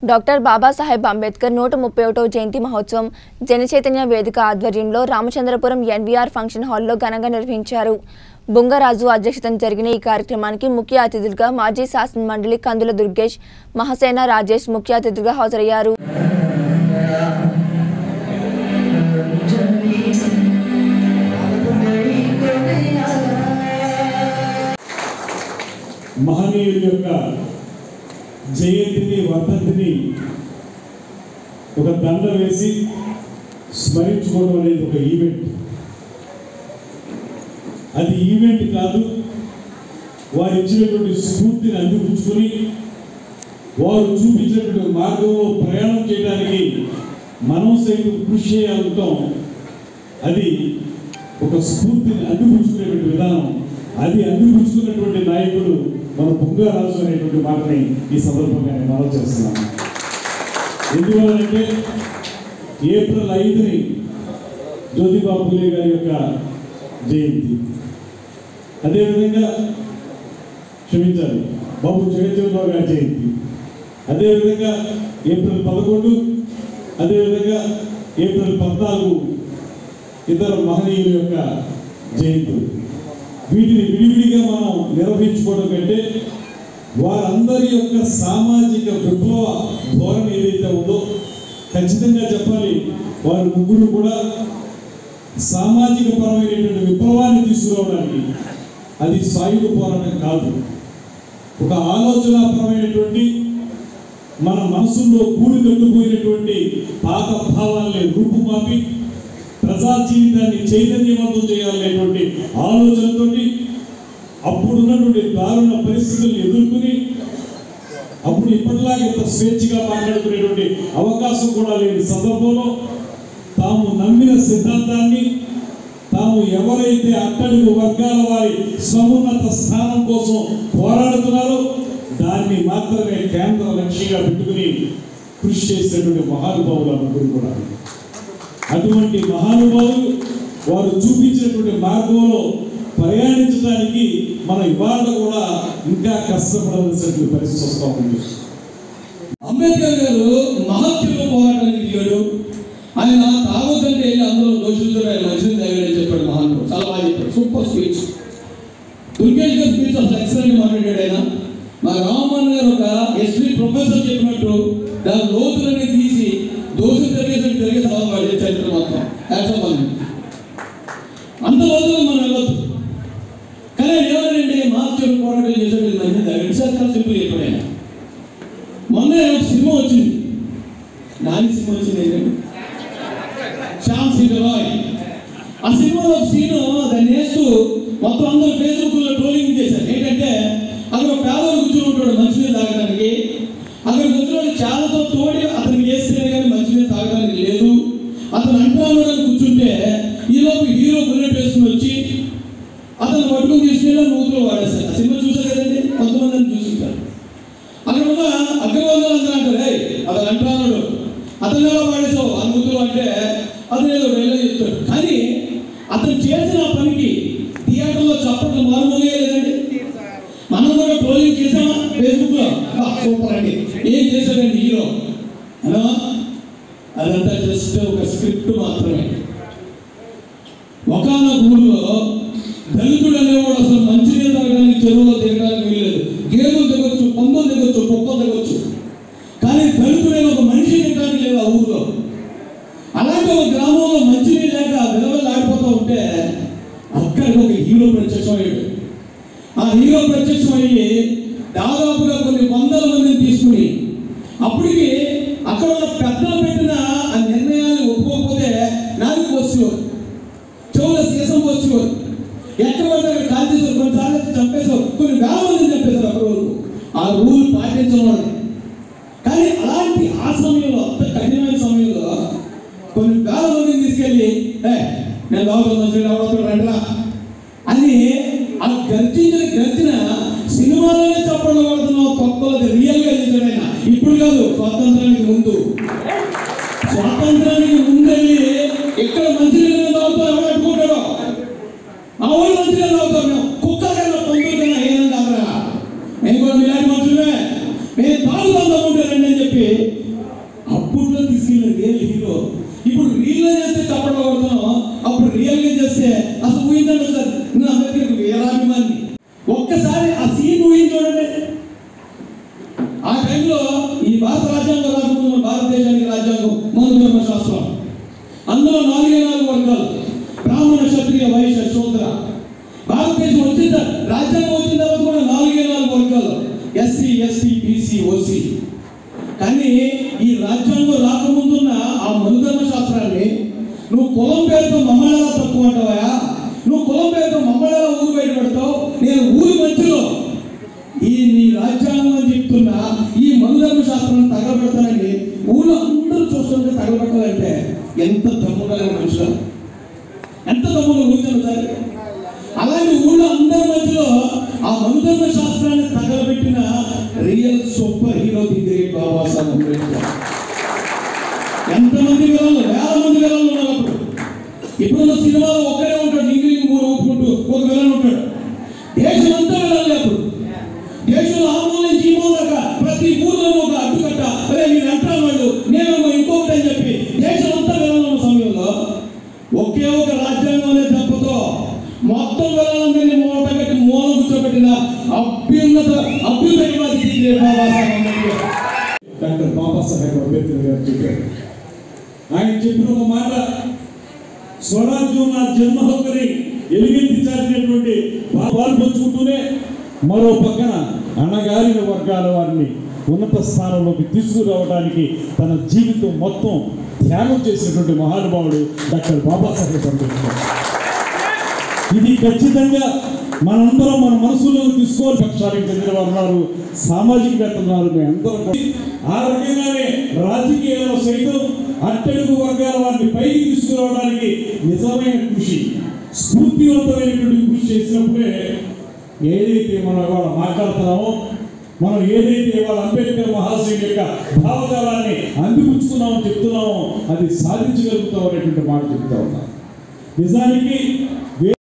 Doctor Babasaheb Ambedkar నూట ముప్పై ఒకటవ జయంతి మహోత్సవం జనచైతన్య వేదిక ఆధ్వర్యంలో రామచంద్రపురం ఎన్వీఆర్ ఫంక్షన్ హాల్లో ఘనంగా నిర్వహించారు బుంగరాజు అధ్యక్షతన జరిగిన ఈ కార్యక్రమానికి ముఖ్య అతిథులుగా మాజీ శాసన మండలి కందుల దుర్గేష్ మహాసేన రాజేష్ ముఖ్య అతిథిగా హాజరయ్యారు మహనీయుల యొక్క జయంతిని వర్ధంతిని ఒక దండ వేసి స్మరించుకోవడం అనేది ఒక ఈవెంట్ అది ఈవెంట్ కాదు వారు ఇచ్చినటువంటి స్ఫూర్తిని అందిపుచ్చుకొని వారు చూపించినటువంటి మార్గంలో ప్రయాణం చేయడానికి మనం సైతం కృషి చేయాలనుకోం అది ఒక స్ఫూర్తిని అందిపుచ్చుకునేటువంటి విధానం అది అందిపుచ్చుకున్నటువంటి నాయకుడు మన బుంగారాజు అనేటువంటి మాటని ఈ సందర్భంగా నేను మనం చేస్తున్నాను ఎందువల్లంటే ఏప్రిల్ ఐదుని జ్యోతిబా పూలే గారి యొక్క జయంతి అదేవిధంగా క్షమించాలి బాబు జగజ్జీవనరావు గారి జయంతి అదేవిధంగా ఏప్రిల్ పదకొండు అదేవిధంగా ఏప్రిల్ పద్నాలుగు ఇతర మహనీయుల యొక్క జయంతులు వీటిని విడివిడిగా మనం నిర్వహించుకోవడం కంటే వారందరి యొక్క సామాజిక విప్లవ ధోరణి ఏదైతే ఉందో ఖచ్చితంగా చెప్పాలి వారు ముగ్గురు కూడా సామాజిక పరమైనటువంటి విప్లవాన్ని తీసుకురావడానికి అది సాయుధ పోరాటం కాదు ఒక ఆలోచనాపరమైనటువంటి మన మనసుల్లో కూడి కట్టుపోయినటువంటి పాత భావాల్ని రూపుమాపి ప్రజా జీవితాన్ని చైతన్యవంతం చేయాలనేటువంటి ఆలోచనతోటి అప్పుడున్నటువంటి దారుణ పరిస్థితులను ఎదుర్కొని అప్పుడు ఇప్పటిలాగా ఇంత స్వేచ్ఛగా మాట్లాడుకునేటువంటి అవకాశం కూడా లేని సందర్భంలో తాము నమ్మిన సిద్ధాంతాన్ని తాము ఎవరైతే అట్టడుగు వర్గాల వారి సమున్నత స్థానం కోసం పోరాడుతున్నారో దాన్ని మాత్రమే కేంద్ర లక్ష్యంగా పెట్టుకుని కృషి చేసినటువంటి మహానుభావులు ముగ్గురు కూడా అటువంటి మహానుభావులు వారు చూపించినటువంటి మార్గంలో ప్రయాణించడానికి మన ఇవాళ కూడా ఇంకా కష్టపడవలసినటువంటి పరిస్థితి వస్తూ ఉంది అంబేద్కర్ గారు మహత్యంలో పోరాటానికి దిగాడు ఆయన తాగొద్దంటే వెళ్ళి అందులో దోషులతో ఆయన మంచిని తాగాడని చెప్పాడు మహానుభావుడు చాలా బాగా చెప్పాడు సూపర్ స్పీచ్ దుర్గేష్ గారి స్పీచ్ అసలు ఎక్సలెంట్ మాట్లాడాడు ఆయన మా రామమోహన్ గారు ఒక ఎస్వి ప్రొఫెసర్ చెప్పినట్టు దాని లోతులన్నీ తీసి దోషం తిరిగేసరికి తిరిగే సవాల్ వాడే చరిత్ర మొత్తం యాక్సెప్ట్ అని అంత లోతుగా మనం వెళ్ళొద్దు కానీ ఎవరండి మార్చి పోరాటం చేసాడు ఇది మంచిది తాగాడు సార్ చాలా సింపుల్ చెప్పాడు ఆయన మొన్న ఒక సినిమా వచ్చింది నాని సినిమా వచ్చింది ఏంటంటే శ్యామ్ సింగ్ రాయ్ ఆ సినిమాలో ఒక సీను దాన్ని వేస్తూ మొత్తం అందరూ ఫేస్బుక్ లో ట్రోలింగ్ చేశారు ఏంటంటే అక్కడ ఒక పేదవాడు కూర్చొని ఉంటాడు మంచినీళ్ళు తాగడానికి అక్కడ కూర్చొని చాలాతో తోడి అతనికి వేస్తేనే కానీ మంచినీళ్ళు తాగడానికి లేదు అతను అంటాను కూర్చుంటే ఈలోపు హీరో బుల్లెట్ వేసుకుని వచ్చి అతను పట్టుకుని తీసుకెళ్ళి నూతులు వాడేస్తారు ఆ సినిమా చూసారు కదండి కొంతమంది అని చూసుకుంటారు అక్కడ ఉన్న అగ్రవర్ణాలు అందరూ అంటారు "ఏయ్, అతను అంటున్నాడు అతను ఎలా పాడేసావు ఆ నూతులు అంటే అతను ఏదో వెళ్ళి చెప్తాడు కానీ అతను చేసిన ఆ పనికి థియేటర్లో చప్పట్లు మారుమోగే లేదండి మనం కూడా ట్రోలింగ్ చేసామా ఫేస్బుక్ లో సూపర్ అండి ఏం చేశాడండి హీరో అలా అదంతా జస్ట్ ఒక స్క్రిప్ట్ మాత్రమే ఒకనొక ఊళ్ళో దళితుడు అనేవాడు అసలు మంచినీళ్ళు తాగడానికి చెరువులో దిగడానికి వీల్లేదు గేదెలు దిగొచ్చు పందులు దిగొచ్చు కుక్కలు దిగొచ్చు కానీ దళితుడైన ఒక మనిషి దిగడానికి లేదు ఆ ఊళ్ళో అలాంటి ఒక గ్రామంలో మంచినీళ్ళు లేక విలవలు ఆడిపోతూ ఉంటే అక్కడికి ఒక హీరో ప్రత్యక్షమయ్యాడు ఆ హీరో ప్రత్యక్షమయ్యి దాదాపుగా కొన్ని వందల మందిని తీసుకుని అప్పటికి అక్కడ ఉన్న పెద్దలు పెట్టిన ఆ నిర్ణయాన్ని ఒప్పుకోకపోతే నాకు వచ్చేవారు చెవుల సీసం వచ్చేవారు ఎక్కడ పడితే అక్కడ కాల్ చేసేవారు కొన్నిసార్లు అయితే చంపేశారు కొన్ని వేల మందిని చంపేశారు అక్కడ వరకు ఆ రూల్ పాటించడం వల్ల కానీ అలాంటి ఆ సమయంలో అంత కఠినమైన సమయంలో కొన్ని వేల మందిని తీసుకెళ్ళి ఏ నేను లోపల మంచి ఎవరొకరు రండిరా అని ఆ గర్జించిన గర్జన సినిమాలోనే చప్పట్లు పడుతున్నాం తొక్కలది రియల్గా చేశాడు ఆయన ఇప్పుడు కాదు స్వాతంత్రానికి ముందు స్వాతంత్రానికి ముందెళ్ళి ఇక్కడ మంచి నీళ్ళు తాగుతూ ఎవరు అడ్డుకుంటాడో ఆ ఊళ్ళో మంచి నీళ్ళు తాగుతాం మేము కుక్క కన్నా పందుల కన్నా ఏమైనా తాగరా మేము కూడా మీలాంటి మనుషులే మేము తాగుతాం తమ్ముంటే రండి అని చెప్పి ఇప్పుడు రీల్ చేస్తే చప్పట్లు కొడుతున్నాం అప్పుడు రియల్ గా చేస్తే అసలు ఊహించండి సార్ నేను అంబేద్కర్ వీరాభిమాని ఒక్కసారి ఆ సీన్ ఊహించండి ఆ టైంలో ఈ భారత రాజ్యాంగం రాకముందు మన భారతదేశానికి రాజ్యాంగం మన ధర్మశాస్త్రం అందులో నాలుగే నాలుగు వర్గాలు బ్రాహ్మణ క్షత్రియ వైశ్య శూద్ర భారతదేశం వచ్చిన తర్వాత- రాజ్యాంగం వచ్చిన తర్వాత కూడా నాలుగే నాలుగు వర్గాలు ఎస్సీ ఎస్టీ బీసీ ఓసీ కానీ ఈ రాజ్యాంగం రాకముందున్న ఆ మనుధర్మ శాస్త్రాన్ని నువ్వు కులం పేరుతో మమ్మల్ని ఎలా తక్కువ అంటావా నువ్వు కులం పేరుతో మమ్మల్ని ఎలా ఊరు బయట పెడతావు నేను ఊరి మధ్యలో ఈ నీ రాజ్యాంగం అని చెప్తున్నా ఈ మనుధర్మ శాస్త్రాన్ని తగలబెడతానని ఊళ్ళో అందరూ చూస్తుంటే తగలబెట్టాలంటే ఎంత దమ్ముగా మనుషులు ఎంత దమ్ముగా ఊరుతాను సార్ అలాంటి ఊళ్ళో అందరి మధ్యలో ఆ మనుధర్మ శాస్త్రాన్ని తగలబెట్టిన real super hero the great Babasaheb Ambedkar ఎంతమంది విలన్లు వేల మంది విలన్లు ఉన్నారు అప్పుడు ఇప్పుడున్న సినిమాలో ఒక్కడే ఉంటాడు ఇంగ్లీష్ మూడు ఒప్పుకుంటూ ఒక విలన్ ఉంటాడు దేశం అంతా విలన్లే అప్పుడు దేశంలో ఆ మూల నుంచి ఈ మూల దాకా ప్రతి ఊర్లోనూ ఒక అడ్డుకట్ట అరే మీరు అంటారు వాళ్ళు నేనేమో ఇంకొకటి అని చెప్పి దేశం అంతా విలన్లు ఉన్న సమయంలో ఒకే ఒక రాజ్యాంగం అనే దెబ్బతో మొత్తం వెళ్ళాలందరినీ మూట కట్టి మూల కూర్చోబెట్టిన అభ్యున్నత అభ్యుదయవాది the great Babasaheb Ambedkar doctor Babasaheb Ambedkar garu చెప్పారు ఆయన చెప్పిన ఒక మాట స్వరాజ్యం నా జన్మ హక్కుని ఎలుగెత్తించాల్సినటువంటి భావాలు పంచుకుంటూనే మరో పక్కన అణగారిన వర్గాల వారిని ఉన్నత స్థానంలోకి తీసుకురావడానికి తన జీవితం మొత్తం త్యాగం చేసినటువంటి మహానుభావుడు డాక్టర్ బాబాసాహెబ్ అంబేద్కర్ ఇది ఖచ్చితంగా మనందరం మన మనసులో తీసుకోవాలి పక్షానికి చెందిన వారు ఉన్నారు సామాజికవేత్తలు ఉన్నారు మేము అందరం కూడా. ఆ రకంగానే రాజకీయాల్లో సైతం అట్టడుగు వర్గాల వారిని పైకి తీసుకురావడానికి నిజమైన కృషి స్ఫూర్తివంతమైనటువంటి కృషి చేసినప్పుడే ఏదైతే మనం ఇవాళ మాట్లాడుతున్నామో మనం ఏదైతే ఇవాళ అంబేద్కర్ మహాశయుని యొక్క భావజాలాన్ని అందిపుచ్చుకున్నామో చెప్తున్నామో అది సాధించగలుగుతాం అనేటువంటి మాట చెప్తా ఉన్నాం నిజానికి